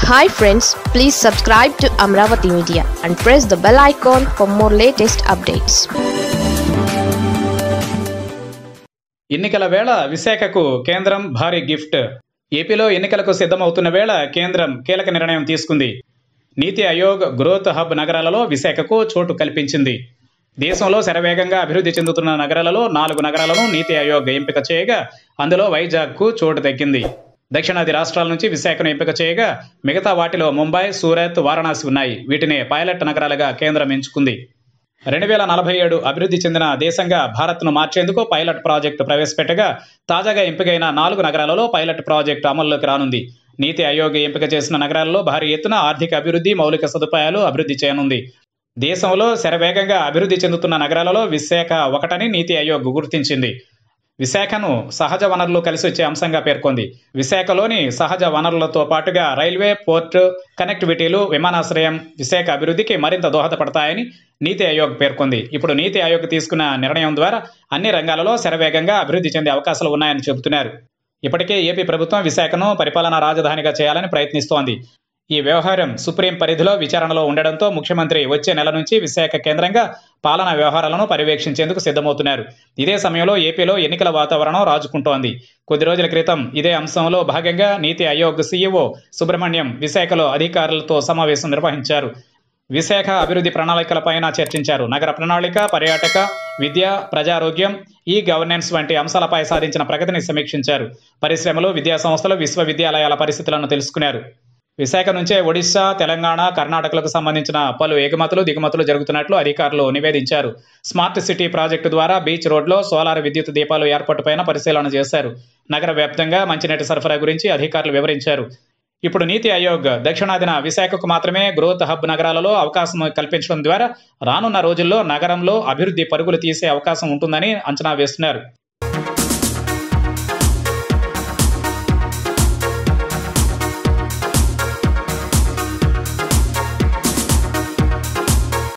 hi friends please subscribe to Amaravati media and press the bell icon for more latest updates ఎన్నికల వేళ విశాఖకు కేంద్రం భారీ గిఫ్ట్ ఏపీలో ఎన్నికలకు సిద్ధమవుతున్న వేళ కేంద్రం కీలక నిర్ణయం తీసుకుంది నీతి ఆయోగ్ గ్రోత్ హబ్ నగరాలలో విశాఖకు చోటు కల్పించింది దేశంలో శరవేగంగా అభివృద్ధి చెందుతున్న నగరాలలో నాలుగు నగరాలను నీతి ఆయోగ్ ఎంపిక చేయగా అందులో వైజాగ్కు చోటు దక్కింది దక్షిణాది రాష్ట్రాల నుంచి విశాఖను ఎంపిక చేయగా మిగతా వాటిలో ముంబై సూరత్ వారణాసి ఉన్నాయి వీటిని పైలట్ నగరాలుగా కేంద్రం ఎంచుకుంది రెండు వేల నలభై ఏడు అభివృద్ధి చెందిన దేశంగా భారత్ను మార్చేందుకు పైలట్ ప్రాజెక్టు ప్రవేశపెట్టగా తాజాగా ఎంపికైన నాలుగు నగరాలలో పైలట్ ప్రాజెక్టు అమల్లోకి రానుంది నీతి ఆయోగ్ ఎంపిక చేసిన నగరాల్లో భారీ ఎత్తున ఆర్థిక అభివృద్ధి మౌలిక సదుపాయాలు అభివృద్ధి చేయనుంది దేశంలో శరవేగంగా అభివృద్ధి చెందుతున్న నగరాలలో విశాఖ ఒకటని నీతి ఆయోగ్ గుర్తించింది విశాఖను సహజ వనరులు కలిసి వచ్చే అంశంగా పేర్కొంది విశాఖలోని సహజ వనరులతో పాటుగా రైల్వే పోర్టు కనెక్టివిటీలు విమానాశ్రయం విశాఖ అభివృద్ధికి మరింత దోహదపడతాయని నీతి ఆయోగ్ పేర్కొంది ఇప్పుడు నీతి ఆయోగ్ తీసుకున్న నిర్ణయం ద్వారా అన్ని రంగాలలో శరవేగంగా అభివృద్ధి చెందే అవకాశాలు ఉన్నాయని చెబుతున్నారు ఇప్పటికే ఏపీ ప్రభుత్వం విశాఖను పరిపాలనా రాజధానిగా చేయాలని ప్రయత్నిస్తోంది ఈ వ్యవహారం సుప్రీం పరిధిలో విచారణలో ఉండడంతో ముఖ్యమంత్రి వచ్చే నెల నుంచి విశాఖ కేంద్రంగా పాలనా వ్యవహారాలను పర్యవేక్షించేందుకు సిద్ధమవుతున్నారు ఇదే సమయంలో ఏపీలో ఎన్నికల వాతావరణం రాజుకుంటోంది కొద్ది రోజుల క్రితం ఇదే అంశంలో భాగంగా నీతి ఆయోగ్ సీఈఓ సుబ్రహ్మణ్యం విశాఖలో అధికారులతో సమావేశం నిర్వహించారు విశాఖ అభివృద్ధి ప్రణాళికలపైన చర్చించారు నగర ప్రణాళిక పర్యాటక విద్య ప్రజారోగ్యం ఈ గవర్నెన్స్ వంటి అంశాలపై సాధించిన ప్రగతిని సమీక్షించారు పరిశ్రమలు విద్యా సంస్థలు విశ్వవిద్యాలయాల పరిస్థితులను తెలుసుకున్నారు విశాఖ నుంచే ఒడిశా తెలంగాణ కర్ణాటకలకు సంబంధించిన పలు ఎగుమతులు దిగుమతులు జరుగుతున్నట్లు అధికారులు నివేదించారు స్మార్ట్ సిటీ ప్రాజెక్టు ద్వారా బీచ్ రోడ్లో సోలార్ విద్యుత్ దీపాలు ఏర్పాటుపైన పరిశీలన చేశారు నగర వ్యాప్తంగా మంచినీటి సరఫరా గురించి అధికారులు వివరించారు ఇప్పుడు నీతి ఆయోగ్ దక్షిణాదిన విశాఖకు మాత్రమే గ్రోత్ హబ్ నగరాలలో అవకాశం కల్పించడం ద్వారా రానున్న రోజుల్లో నగరంలో అభివృద్ధి పరుగులు తీసే అవకాశం ఉంటుందని అంచనా వేస్తున్నారు